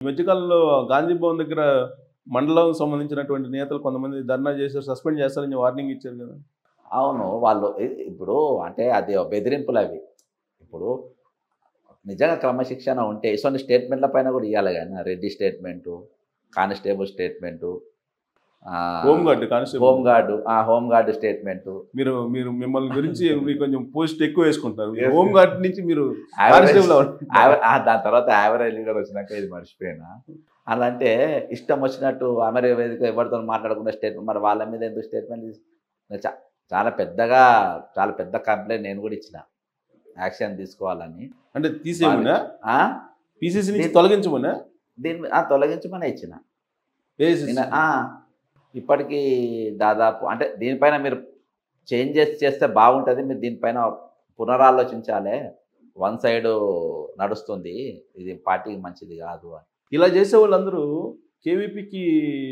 మధ్యకాలంలో గాంధీ భవన్ దగ్గర మండలం సంబంధించినటువంటి నేతలు కొంతమంది ధర్నా చేశారు సస్పెండ్ చేస్తారని వార్నింగ్ ఇచ్చారు కదా అవును వాళ్ళు ఇ- ఇప్పుడు అంటే అది బెదిరింపులు అవి ఇప్పుడు నిజంగా క్రమశిక్షణ ఉంటే ఇటువంటి స్టేట్మెంట్ల పైన కూడా ఇవ్వాలి కానీ Reddy statement constable statement home guard constable home guard ఆ హోమ్ గార్డు స్టేట్మెంటు మీరు మీరు మిమ్మల్ని గురించి మీరు కొంచెం పోస్ట్ ఎక్కువ వేసుకుంటారు Yes. హోమ్ గార్డ్ నుంచి మీరు Average- కానిస్టేబుల్ అవ్వండి. యావ- ఆ, దాని తర్వాత యావరేజ్ లీడర్ వచ్చినాక ఇది మర్చిపోయినా అలా అంటే ఇష్టం వచ్చినట్టు అమెరికా వేదిక ఎవరితో మాట్లాడకుండా స్టేట్మెంట్ మరి వాళ్ళ మీద ఎందుకు స్టేట్మెంట్ చాలా పెద్దగా చాలా పెద్ద కంప్లైంట్ నేను కూడా ఇచ్చిన యాక్షన్ తీసుకోవాలని అంటే తీసేయమన్నా ఆ? పీసీసీ నుంచి దీని- తొలగించమన్నా దీన్ని ఆ, తొలగించమని ఇచ్చిన ACC. నిన్న- ఆ, ఇప్పటికీ దాదాపు అంటే దీనిపైన మీరు చేంజెస్ చేస్తే బాగుంటుంది మీరు దీనిపైన పునరాలోచించాలి వన్ సైడ్ నడుస్తుంది ఇది పార్టీకి మంచిది కాదు అని ఇలా చేసే వాళ్ళందరూ కేవీపీకి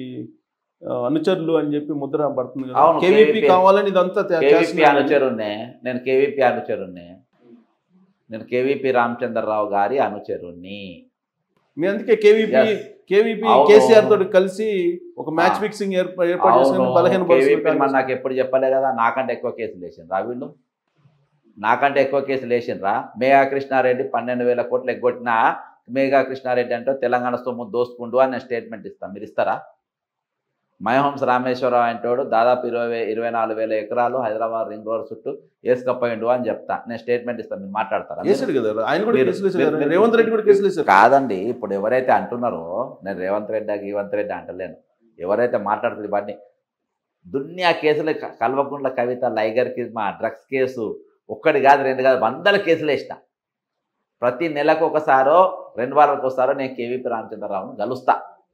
అనుచరులు అని చెప్పి ముద్ర పడుతుంది కదా అవును, కేవీపీ KVP కావాలని ఇదంతా తే- కేవీపీ చేస్తున్నారు. అనుచరుణ్ణే నేను కేవీపీ అనుచరుణ్ణే నేను కేవీపీ రామచంద్రరావు గారి అనుచరుణ్ణి మీ అందుకే కేవీపీ Yes. కేవీపీ అవును. కేసీఆర్ తోటి కలిసి ఒక మ్యాచ్ ఆ. ఫిక్సింగ్ ఏర్పా- ఏర్పాటు చేసుకుని అవును, బలహీన KVP మరి నాకు ఎప్పుడు చెప్పలే కదా నాకంటే ఎక్కువ కేసులు వేసిండ్రా వీళ్ళు నాకంటే ఎక్కువ కేసులు వేసిండ్రా మేఘా కృష్ణారెడ్డి పన్నెండు వేల కోట్లు ఎగ్గొట్టినా మేఘా కృష్ణారెడ్డి అంటే తెలంగాణ సొమ్ము దోసుకుంటూ అని నేను స్టేట్మెంట్ ఇస్తాను మీరు ఇస్తారా మయహంస రామేశ్వరరావు అంటోడు దాదాపు ఇరవై వే- ఇరవై నాలుగు వేల ఎకరాలు హైదరాబాద్ రింగ్ రోడ్ చుట్టూ వేసుకపోయిండు అని చెప్తా నేను స్టేట్మెంట్ ఇస్తాను మీరు మాట్లాడతారా వేసాడు కదా ఆయన కూడా మీరు- కేసులు వేసాడు మీరు- కదా. మీరు- రేవంత్ రెడ్డి కూడా కేసులు వేసారు కాదండి ఇప్పుడు ఎవరైతే అంటున్నారో నేను రేవంత్ రెడ్డి రేవంత్ రెడ్డి అంటలేను ఎవరైతే మాట్లాడుతుంది వాటిని దున్యా కేసులు క- కల్వకుంట్ల కవిత లైగర్కి మా డ్రగ్స్ కేసు ఒక్కటి కాదు రెండు కాదు వందల కేసులు వేసిన ప్రతి నెలకు ఒకసారో రెండు వారాలకు ఒకసారో నేను కేవీపీ రామచంద్రరావును కలుస్తా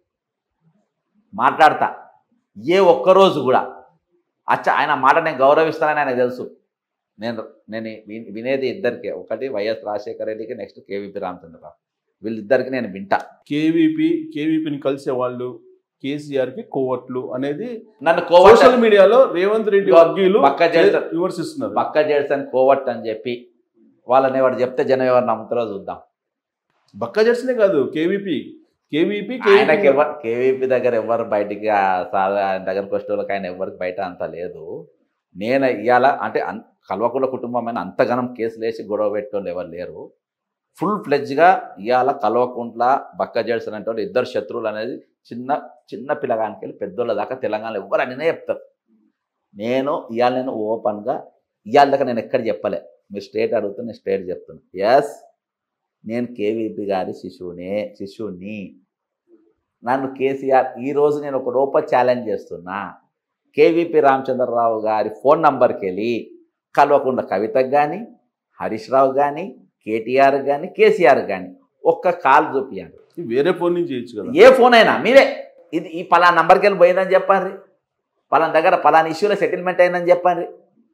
మాట్లాడతా ఏ ఒక్కరోజు కూడా అచ్చా ఆయన మాట నేను గౌరవిస్తానని ఆయనకు తెలుసు నేను నేను వి- వినేది ఇద్దరికి ఒకటి వైఎస్ రాజశేఖర రెడ్డికి నెక్స్ట్ కేవీపీ రామచంద్రరావు వీళ్ళిద్దరికి నేను వింటా కేవీపీ కేవీపీని కలిసే వాళ్ళు కేసీఆర్ కి కోవట్లు అనేది నన్ను కోవట్ సోషల్ మీడియాలో రేవంత్ రెడ్డి ఇదిగో వర్గీయులు పక్క చేస్తారు. విమర్శిస్తున్నారు పక్క జెడ్సన్ కోవట్ అని చెప్పి వాళ్ళని ఎవరు చెప్తే జనం ఎవరు నమ్ముతారో చూద్దాం బక్క జెర్సనే కాదు కేవీపీ కేవీపీ ఆయనకి ఎవరు కేవీపీ దగ్గర ఎవరు బయటికి ఆ సాదా ఆయన దగ్గరకు వచ్చే వాళ్ళకి ఆయన ఎవరికి బయట అంత లేదు నేను ఇవాళ అంటే అన్- కల్వకుంట్ల కుటుంబం అయినా అంతగానం కేసులు వేసి గొడవ పెట్టేవాళ్ళు ఎవరు లేరు ఫుల్ ఫ్లెడ్జ్గా ఇవాళ కల్వకుంట్ల బక్క జడ్సన్ అంటే వాళ్ళు ఇద్దరు శత్రువులు అనేది చిన్న చిన్న పిల్లగానికి వెళ్ళి పెద్దోళ్ళ దాకా తెలంగాణలో ఎవ్వరు అనినే చెప్తారు నేను ఇవాళ నేను ఓపెన్గా ఇవాళ దాకా నేను ఎక్కడ చెప్పలే మీరు స్టేట్ అడుగుతూ నేను స్టేట్ చెప్తున్నా ఎస్ నేను కేవీపీ గారి శిశువునే శిశువుని నన్ను కేసీఆర్ ఈరోజు నేను ఒక రూప ఛాలెంజ్ చేస్తున్నా కేవీపీ రామచంద్రరావు గారి ఫోన్ నంబర్కి వెళ్ళి కల్వకుంట్ల కవితకు కానీ హరీష్ రావు కానీ కేటీఆర్ కానీ కేసీఆర్ కానీ ఒక్క కాల్ చూపియండి వేరే ఫోన్ నుంచి చేయొచ్చు కదా ఏ ఫోన్ అయినా మీరే ఇది ఈ పలానా నంబర్కి వెళ్ళి పోయిందని చెప్పండి పలానా దగ్గర పలానా ఇష్యూలో సెటిల్మెంట్ అయిందని చెప్పండి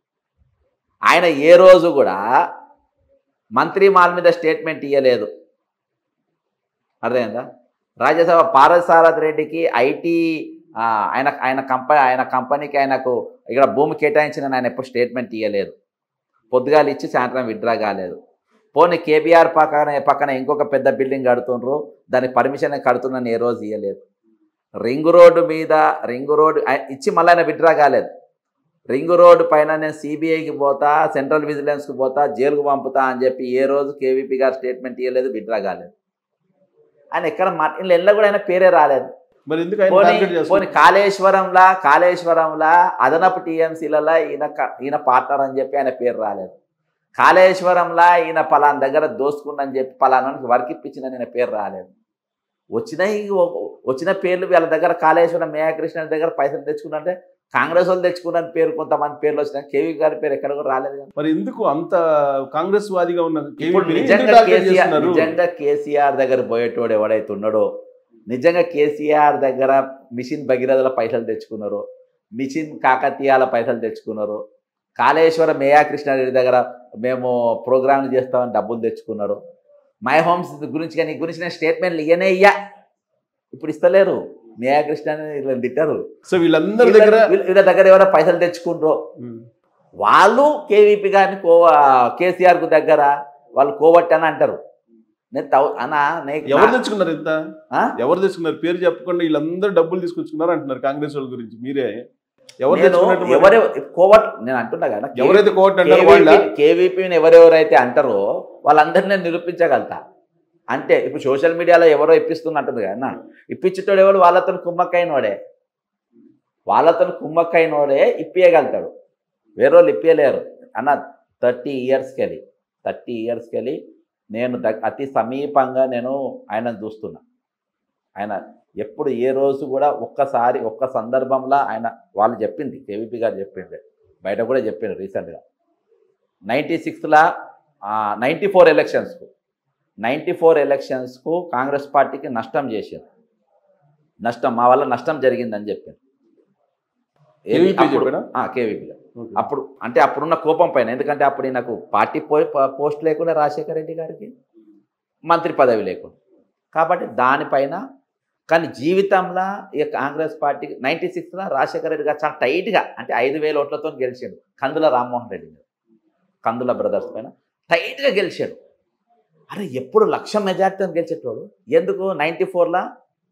ఆయన ఏ రోజు కూడా మంత్రి మాల్ మీద స్టేట్మెంట్ ఇవ్వలేదు అర్థమైందా రాజ్యసభ పారసారథ్ రెడ్డికి ఐటీ ఆయన ఆయన కంపెనీ ఆయన కంపెనీకి ఆయనకు ఇక్కడ భూమి కేటాయించిన ఆయన ఎప్పుడు స్టేట్మెంట్ ఇవ్వలేదు పొద్దుగాలు ఇచ్చి సాయంత్రం విత్డ్రా కాలేదు పోనీ కేబీఆర్ పక్కన పక్కన ఇంకొక పెద్ద బిల్డింగ్ కడుతుండ్రు దానికి పర్మిషన్ కడుతున్నాను ఏ రోజు ఇవ్వలేదు రింగ్ రోడ్డు మీద రింగ్ రోడ్డు ఆ- ఇచ్చి మళ్ళీ ఆయన విత్డ్రా కాలేదు రింగ్ రోడ్డు పైన నేను సిబిఐకి పోతా సెంట్రల్ విజిలెన్స్కి పోతా జైలుకు పంపుతా అని చెప్పి ఏ రోజు కేవీపీ గారు స్టేట్మెంట్ ఇవ్వలేదు విత్డ్రా కాలేదు ఆయన ఎక్కడ మాట వీళ్ళ ఎల్ల కూడా ఆయన పేరే రాలేదు మరి ఎందుకు ఆయన పోనీ టార్గెట్ పోనీ చేస్తున్నారు కాళేశ్వరంలా కాళేశ్వరంలా అదనపు టీఎంసీలలో ఈయన క- ఈయన పార్ట్నర్ అని చెప్పి ఆయన పేరు రాలేదు కాళేశ్వరంలా ఈయన పలానా దగ్గర దోసుకుందని చెప్పి పలానానికి వర్క్ ఇప్పించిన ఈయన పేరు రాలేదు వచ్చిన ఈ ఒ- వచ్చిన పేర్లు వీళ్ళ దగ్గర కాళేశ్వరం మేఘకృష్ణ దగ్గర పైసలు తెచ్చుకున్నంటే కాంగ్రెస్ వాళ్ళు తెచ్చుకున్న పేరు కొంతమంది పేర్లు వచ్చినాయి కేవీ గారి పేరు ఎక్కడ కూడా రాలేదు కదా. మరి ఎందుకు అంత కాంగ్రెస్ వాదిగా ఉన్న ఇప్పుడు KVP ని ఎందుకు నిజంగా టార్గెట్ కేసీఆర్ చేస్తున్నారు నిజంగా కేసీఆర్ దగ్గర పోయేటోడు ఎవడైతే ఉన్నాడో నిజంగా కేసీఆర్ దగ్గర మిషన్ భగీరథల పైసలు తెచ్చుకున్నారు మిషన్ కాకతీయాల పైసలు తెచ్చుకున్నారు కాళేశ్వరం మేయా కృష్ణారెడ్డి దగ్గర మేము ప్రోగ్రాంలు చేస్తామని డబ్బులు తెచ్చుకున్నారు మై హోమ్స్ గురించి కానీ ఈ గురించి నేను స్టేట్మెంట్లు ఇయ్యనే ఇయ్యా ఇప్పుడు ఇస్తలేరు మేయా కృష్ణారెడ్డి వీళ్ళని తిట్టారు సో వీళ్ళందరి దగ్గర వీళ్ళ వీళ్ళ దగ్గర ఎవరైనా పైసలు తెచ్చుకుంటారో ఉమ్. వాళ్ళు కేవీపీ గారిని కోవ కేసీఆర్కు దగ్గర వాళ్ళు కోవట్ అని అంటారు నేను తౌ- అన్నా నే- ఎవరు నా- తెచ్చుకున్నారు ఇంత ఆ? ఎవరు తెచ్చుకున్నారు పేరు చెప్పకుండా వీళ్ళందరూ డబ్బులు తీసుకొచ్చుకున్నారు అంటున్నారు కాంగ్రెస్ వాళ్ళ గురించి మీరే ఎవరు నేను తెచ్చుకున్నట్టు మరి? ఎవరెవ కోవట్ నేను అంటున్నా కదా ఎవరైతే కోర్టు అంటారో వాళ్ళ కేవీపీని ఎవరెవరైతే అంటారో వాళ్ళందరినీ నేను నిరూపించగలుగుతా అంటే ఇప్పుడు సోషల్ మీడియాలో ఎవరో ఇప్పిస్తున్నట్టుంది కదా అన్న ఇప్పించేటోడు ఎవరు వాళ్ళతో కుమ్మక్కైనోడే వాళ్ళతో కుమ్మక్కైనోడే ఇప్పియగలుగుతాడు వేరే వాళ్ళు ఇప్పియలేరు అన్న థర్టీ ఇయర్స్కి వెళ్ళి థర్టీ ఇయర్స్కి వెళ్ళి నేను దగ్ అతి సమీపంగా నేను ఆయనను చూస్తున్నా ఆయన ఎప్పుడు ఏ రోజు కూడా ఒక్కసారి ఒక్క సందర్భంలో ఆయన వాళ్ళు చెప్పింది కేవీపీ గారు చెప్పింది బయట కూడా చెప్పింది రీసెంట్గా నైంటీ సిక్స్లో నైంటీ ఫోర్ ఎలక్షన్స్కు నైంటీ ఫోర్ ఎలక్షన్స్కు కాంగ్రెస్ పార్టీకి నష్టం చేసింది నష్టం మా వల్ల నష్టం జరిగిందని చెప్పింది ఏది? KVP అప్పుడు- చెప్పాడా? ఆ, KVP గారు. ఓకే. అప్పుడు అంటే అప్పుడున్న కోపం పైన ఎందుకంటే అప్పుడు నాకు పార్టీ పో ప- పోస్ట్ లేకుండా రాజశేఖర రెడ్డి గారికి మంత్రి పదవి లేకుండా కాబట్టి దానిపైన కానీ జీవితంలో ఇక కాంగ్రెస్ పార్టీకి నైంటీ సిక్స్లో రాజశేఖర రెడ్డి గారు చాలా టైట్గా అంటే ఐదు వేల ఓట్లతో గెలిచాడు కందుల రామ్మోహన్ రెడ్డి గారు కందుల బ్రదర్స్ పైన టైట్గా గెలిచాడు అరే ఎప్పుడు లక్ష మెజార్టీతో గెలిచేటోడు ఎందుకు నైంటీ ఫోర్లో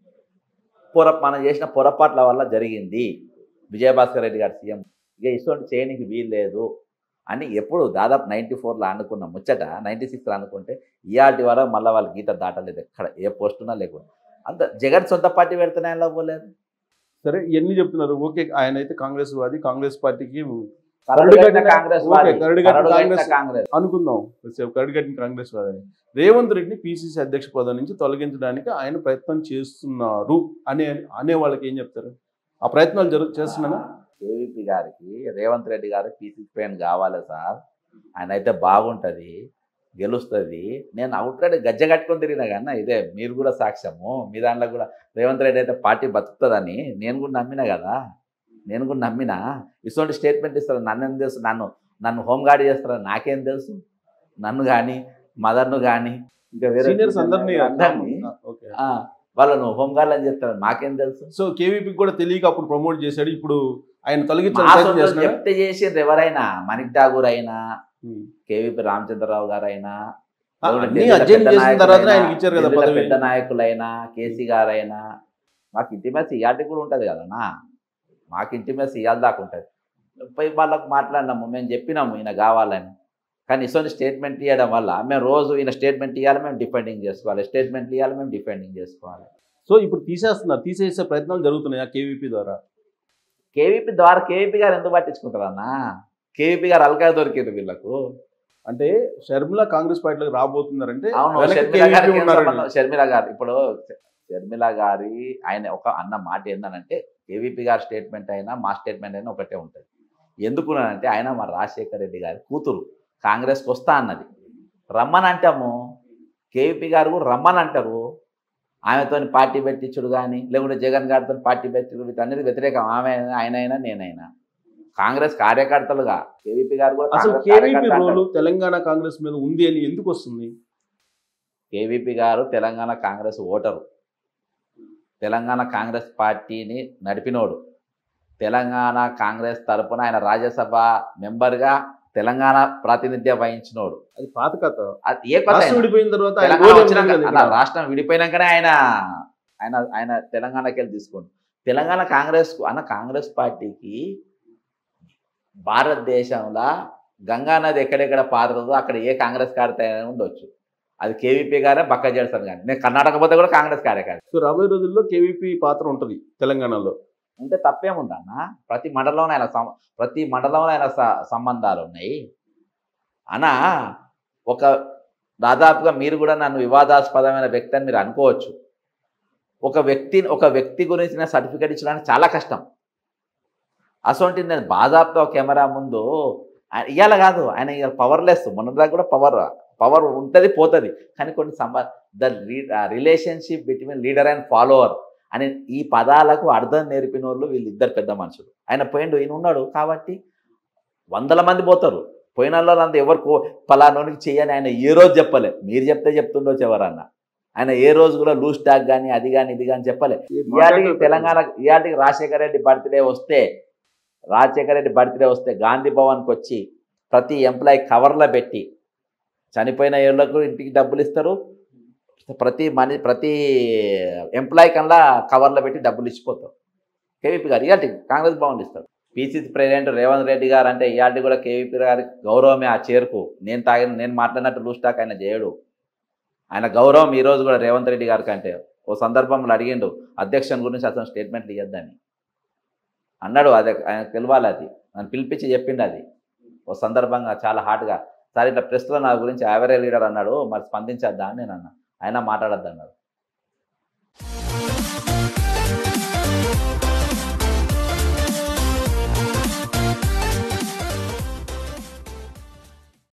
పొర మనం చేసిన పొరపాట్ల వల్ల జరిగింది విజయభాస్కర్ రెడ్డి గారు సీఎం ఇక ఇటువంటి చేయడానికి వీల్లేదు అని ఎప్పుడు దాదాపు నైంటీ ఫోర్లో అనుకున్న ముచ్చట నైంటీ సిక్స్లో అనుకుంటే ఇయాటి వరకు మళ్ళీ వాళ్ళ గీత దాటలేదు ఎక్కడ ఏ పోస్టున్నా లేకుండా అంత జగన్ సొంత పార్టీ పెడితేనే ఆయనలో పోలేదు సరే ఇవన్నీ చెప్తున్నారు ఓకే ఆయన అయితే కాంగ్రెస్ వాది కాంగ్రెస్ పార్టీకి కరడుగట్టిన కాంగ్రెస్ ఓకే, వాది. కరడుగట్టిన కరడుగట్టిన కాంగ్రెస్. కాంగ్రెస్ అనుకుందాం సేపు కడిగట్టిన కాంగ్రెస్ వాదని రేవంత్ రెడ్డిని పిసిసి అధ్యక్ష పదవి నుంచి తొలగించడానికి ఆయన ప్రయత్నం చేస్తున్నారు అనే అనే వాళ్ళకి ఏం చెప్తారు ఆ ప్రయత్నాలు జరుగు చేస్తున్నానా కేవీపీ గారికి రేవంత్ రెడ్డి గారు పీసీసీ పైన కావాలి సార్ ఆయన అయితే బాగుంటుంది గెలుస్తుంది నేను అవుట్ రైడ్ గజ్జ కట్టుకొని తిరిగినా కన్నా ఇదే మీరు కూడా సాక్ష్యము మీ దాంట్లో కూడా రేవంత్ రెడ్డి అయితే పార్టీ బతుకుతుందని నేను కూడా నమ్మినా కదా నేను కూడా నమ్మినా ఇటువంటి స్టేట్మెంట్ ఇస్తారు నన్ను ఏం తెలుసు నన్ను నన్ను హోమ్ గార్డ్ చేస్తారని నాకేం తెలుసు నన్ను కానీ మదర్ను కానీ ఇంకా వేరే సీనియర్స్ అందరినీ అందరినీ ఓకే ఆ, వాళ్ళను హోమ్ గార్డ్ అని చెప్తారు నాకేం తెలుసు సో కేవీపీకి కూడా తెలియక అప్పుడు ప్రమోట్ చేశాడు ఇప్పుడు ఆయన మా తొలగించాలని ప్రయత్నం సొంతం చేస్తున్నాడా చెప్తే చేసిండ్రు ఎవరైనా మణిక్ ఠాగూర్ అయినా ఉమ్. కేవీపీ రామచంద్రరావు గారు అయినా ఆ, లేకుంటే అన్ని ఢిల్లీలో అధ్యయనం పెద్ద చేసిన తర్వాత నాయకులైనా, ఆయనకి ఇచ్చారు కదా ఢిల్లీలో పదవి పెద్ద నాయకులైనా కేసీ గారైనా మాకు ఇంటిమేసి ఇయాటికి కూడా ఉంటుంది కదనా మాకు ఇంటిమేసి ఇవాళ దాకా ఉంటుంది పోయి వాళ్ళకు మాట్లాడినాము మేము చెప్పినాము ఈయన కావాలని కానీ ఇటువంటి స్టేట్మెంట్ ఇవ్వడం వల్ల మేము రోజు ఈయన స్టేట్మెంట్ ఇవ్వాలి మేము డిపెండింగ్ చేసుకోవాలి స్టేట్మెంట్ ఇవ్వాలి మేము డిపెండింగ్ చేసుకోవాలి సో ఇప్పుడు తీసేస్తున్నారు తీసేసే ప్రయత్నాలు జరుగుతున్నాయి ఆ కేవీపీ ద్వారా కేవీపీ ద్వారా కేవీపీ గారు ఎందుకు పట్టించుకుంటారన్నా కేవీపీ గారు అలకాయ దొరికింది వీళ్ళకు అంటే షర్మిల కాంగ్రెస్ పార్టీలోకి రాబోతున్నారంటే అవును వెనక షర్మిల KVP గారికి ఏం ఉన్నారండి. సంబంధం? షర్మిల గారు ఇప్పుడు షర్మిల గారి ఆయన ఒక అన్న మాట ఏందనంటే కేవీపీ గారి స్టేట్మెంట్ అయినా మా స్టేట్మెంట్ అయినా ఒకటే ఉంటుంది ఎందుకు అంటే ఆయన మా రాజశేఖర రెడ్డి గారి కూతురు కాంగ్రెస్కి వస్తా అన్నది రమ్మని అంటాము కేవీపీ గారు కూడా రమ్మని అంటారు ఆమెతో పార్టీ పెట్టించుడు కానీ లేకుంటే జగన్ గారితో పార్టీ పెట్టించుడు వీటన్నిటి వ్యతిరేకం ఆమె అయినా, ఆయన అయినా నేనైనా కాంగ్రెస్ కార్యకర్తలుగా కేవీపీ గారు కూడా అసలు కాంగ్రెస్ కేవీపీ కార్యకర్త రోలు అంటారు. తెలంగాణ కాంగ్రెస్ మీద ఉంది అని ఎందుకు వస్తుంది కేవీపీ గారు తెలంగాణ కాంగ్రెస్ ఓటరు తెలంగాణ కాంగ్రెస్ పార్టీని నడిపినోడు తెలంగాణ కాంగ్రెస్ తరపున ఆయన రాజ్యసభ మెంబర్గా తెలంగాణ ప్రాతినిధ్యం వహించినోడు అది పాత కథ అది ఏ కొత్త రాష్ట్రం అయినా. విడిపోయిన తర్వాత ఆయన తెలంగాణ రోల్ ఏం వచ్చినాక లేదు అలా ఇక్కడ. రాష్ట్రం విడిపోయినాకనే ఆయన ఆయన ఆయన తెలంగాణకి వెళ్ళి తీసుకోండి తెలంగాణ కాంగ్రెస్ అన్న కాంగ్రెస్ పార్టీకి భారతదేశంలో గంగా నది ఎక్కడెక్కడ పారుతుందో అక్కడ ఏ కాంగ్రెస్ కార్యకర్త ఉండొచ్చు అది కేవీపీ గారే బక్క చేస్తాను కానీ నేను కర్ణాటక పోతే కూడా కాంగ్రెస్ కార్యకర్త సో రాబోయే రోజుల్లో కేవీపీ పాత్ర ఉంటది తెలంగాణలో ఉంటే తప్పేముందన్న ప్రతి మండలంలో ఆయన సం- ప్రతి మండలంలో ఆయన స- సంబంధాలు ఉన్నాయి అన్న ఒక దాదాపుగా మీరు కూడా నన్ను వివాదాస్పదమైన వ్యక్తి అని మీరు అనుకోవచ్చు ఒక వ్యక్తి ఒక వ్యక్తి గురించి నేను సర్టిఫికేట్ ఇచ్చడానికి చాలా కష్టం అసొంటి నేను బాజాబ్తో కెమెరా ముందు ఆయన- ఇవాళ కాదు ఆయన ఇవాళ పవర్లెస్ మొన్నదాకా కూడా పవర్ పవర్ ఉంటుంది పోతుంది కానీ కొన్ని సంబ the relationship between leader and follower అని ఈ పదాలకు అర్థం నేర్పిన వాళ్ళు వీళ్ళిద్దరు పెద్ద మనుషులు ఆయన పోయిండు ఈయన ఉన్నాడు కాబట్టి వందల మంది పోతారు పోయిన వాళ్ళు అంత ఎవరు కో పలానోనికి చేయని ఆయన ఏ రోజు చెప్పలే మీరు చెప్తే చెప్తుండొచ్చు ఎవరన్నా ఆయన ఏ రోజు కూడా లూజ్ టాక్ కానీ అది కానీ ఇది కానీ చెప్పలే ఇవాటికి తెలంగాణ ఇవాటికి రాజశేఖర రెడ్డి బర్త్డే వస్తే రాజశేఖర రెడ్డి బర్త్డే వస్తే గాంధీ భవన్కి వచ్చి ప్రతి ఎంప్లాయీ కవర్లో పెట్టి చనిపోయిన ఏళ్ళకు ఇంటికి డబ్బులు ఇస్తారు ప్రతి మనీ ప్రతి ఎంప్లాయ్ కల్లా కవర్లో పెట్టి డబ్బులు ఇచ్చిపోతాం కేవీపీ గారు ఇయాల్టి కాంగ్రెస్ భవన్ ఇస్తాడు పీసీసీ ప్రెసిడెంట్ రేవంత్ రెడ్డి గారు అంటే ఇయాల్టి కూడా కేవీపీ గారికి గౌరవమే ఆ చేరుకు నేను తాగిన నేను మాట్లాడినట్టు లూజ్ టాక్ ఆయన చేయడు ఆయన గౌరవం ఈ రోజు కూడా రేవంత్ రెడ్డి గారికి అంటే ఓ సందర్భంలో అడిగిండు అధ్యక్షుని గురించి అసలు స్టేట్మెంట్లు ఇవ్వద్దని అన్నాడు అదే ఆయన తెలియాలి అది నన్ను పిలిపించి చెప్పిండు అది ఓ సందర్భంగా చాలా హాట్గా సార్ ఇట్లా ప్రెస్లో నా గురించి యావరేజ్ లీడర్ అన్నాడు మరి స్పందించద్దా అని నేను అన్నా ఆయన మాట్లాడద్దు అన్నాడు